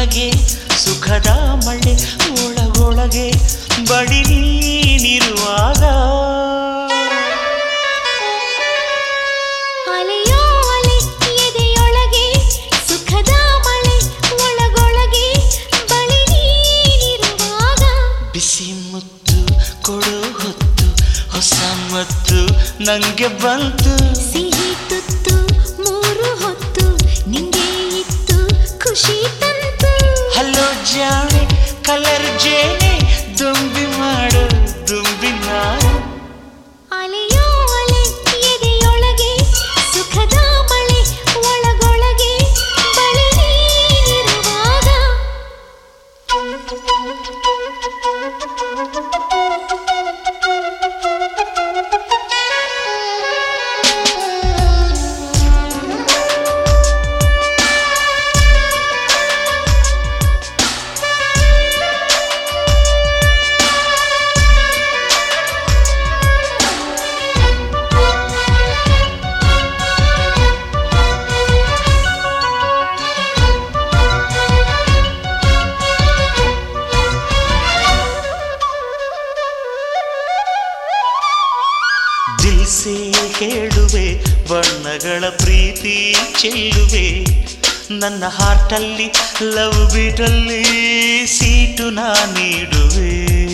ಎದೆಯೊಳಗೆ ಸುಖದ ಮಳೆ ಒಳಗೊಳಗೆ ಬಡಿ ನೀನಿರುವಾಗ ಅಲೆಯೋ ಅಲೆ ಎದೆಯೊಳಗೆ ಸುಖದ ಮಳೆ ಒಳಗೊಳಗೆ ಬಳಿ ನೀನಿರುವಾಗ ಬಿಸಿ ಮುತ್ತು ಕೊಡು ಹೊತ್ತು ಹೊಸ ಮತ್ತು ನಂಗೆ ಬಂತು ಸಿಹಿ ತುತ್ತು ಮೂರು ಹೊತ್ತು ನಿಂಗೆ ಇತ್ತು ಖುಷಿ ತಂತು ಹಲೋ ಜಾಣೆ ಕಲರ್ ಜೇನೆ ದುಂಬಿ ಮಾಡು ದುಂಬಿ ನಾನು ಅಲೆಯೋ ಅಲೆ ಎದೆಯೊಳಗೆ ಸುಖದ ಮಳೆ ಒಳಗೊಳಗೆ ಬಳಿ ನೀನಿರುವಾಗ ದಿಲ್ಸೆ ಹೇಳುವೆ ಬಣ್ಣಗಳ ಪ್ರೀತಿ ಚೆಲ್ಲುವೆ ನನ್ನ ಹಾರ್ಟಲ್ಲಿ ಲವ್ ಬೀಟಲ್ಲಿ ಸೀಟು ನಾ ನೀಡುವೆ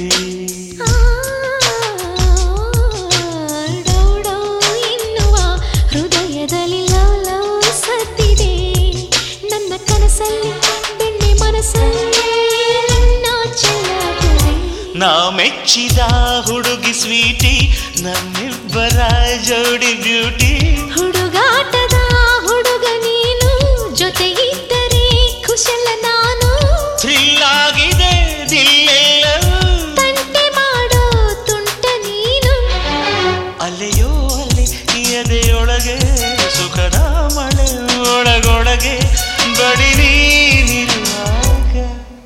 ಡೌ ಡೌ ಎನ್ನುವ ಹೃದಯದಲ್ಲಿ ಲವ್ ಲವ್ ಸತ್ತಿದೆ ನನ್ನ ಕನಸಲ್ಲಿ ಬೆಣ್ಣೆ ಮನಸ್ಸಲ್ಲಿ ನಿನ್ನ ಚೆಲ್ಲುತ್ತದೆ ನಾ ಮೆಚ್ಚಿದ ಹುಡುಗಿ ಸ್ವೀಟಿ ನಮ್ಮಿಬ್ಬರ ಜೋಡಿ ಬ್ಯೂಟಿ ಹುಡುಗಾಟದ ಹುಡುಗ ನೀನು ಜೊತೆಗಿದ್ದರೆ ಕುಶಲ ನಾನು ಥ್ರಿಲ್ ಆಗಿದೆ ದಿಲ್ಲೆಲ್ಲವೂ ತಂಟೆ ಮಾಡೋ ತುಂಟ ನೀನು ಅಲೆಯೋ ಅಲೆ ಎದೆಯೊಳಗೆ ಸುಖದ ಮಳೆ ಒಳಗೊಳಗೆ ಬಡಿ ನೀನಿರುವಾಗ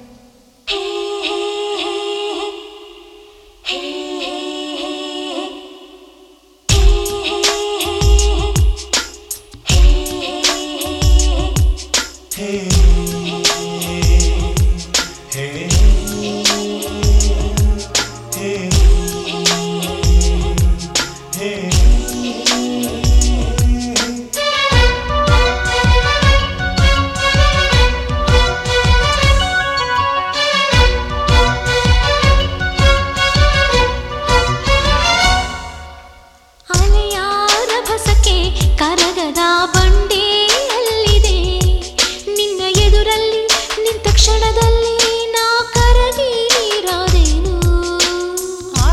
ಅಲೆಯಾರ ಭಸಕ್ಕೆ ಕರಗದ ಬಂಡೆ ಅಲ್ಲಿದೆ ನಿನ್ನ ಎದುರಲ್ಲಿ ನಿಂತ ಕ್ಷಣದಲ್ಲಿ ನಾ ಕರಗಿ ನೀರಾದೇನು ಆ,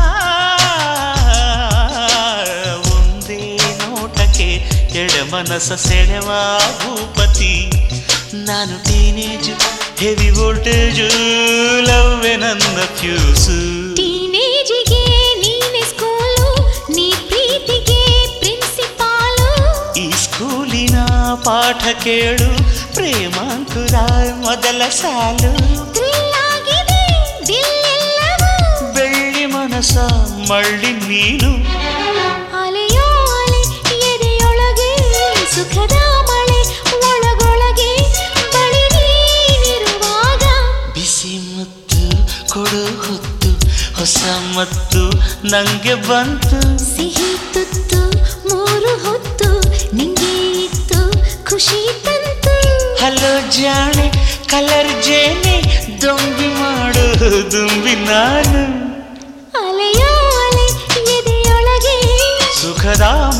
ಒಂದೇ ನೋಟಕ್ಕೆ ಎಡ ಮನಸ್ಸ ಸೆಳೆವ ಭೂಪತಿ ನಾನು ಟೀನೇಜು ಹೆವಿ ವೋಲ್ಟೇಜು ಲವ್ವೆ ನನ್ನ ಫ್ಯೂಸು ಟೀನೇಜಿಗೆ ನೀನೆ ಸ್ಕೂಲು ನೀ ಪ್ರೀತಿಗೆ ಪ್ರಿನ್ಸಿಪಾಲು ಈ ಸ್ಕೂಲಿನ ಪಾಠ ಕೇಳು ಪ್ರೇಮಾಂಕುರ ಮೊದಲ ಸಾಲು ಥ್ರಿಲ್ ಆಗಿದೆ ದಿಲ್ಲೆಲ್ಲವೂ ಬೆಳ್ಳಿ ಮನಸ ಮಳ್ಳಿ ನೀನು ಅಲೆಯೋ ಅಲೆ ಎದೆಯೊಳಗೆ ಸುಖದ ಮಳೆ ಒಳಗೊಳಗೆ ಬಳಿ ನೀನಿರುವಾಗ ಬಿಸಿ ಮುತ್ತು ಕೊಡು ಹೊತ್ತು ಹೊಸ ಮತ್ತು ನಂಗೆ ಬಂತು ಸಿಹಿ ತುತ್ತು ಮೂರು ಹೊತ್ತು ನಿಂಗೆ ಇತ್ತು ಖುಷಿ ತಂತು ಹಲೋ ಜಾಣೆ ಕಲರ್ ಜೇನೆ ದೊಂಬಿ ಮಾಡು ದುಂಬಿ ನಾನು ಅಲೆಯೋ ಅಲೆ ಎದೆಯೊಳಗೆ ಸುಖದ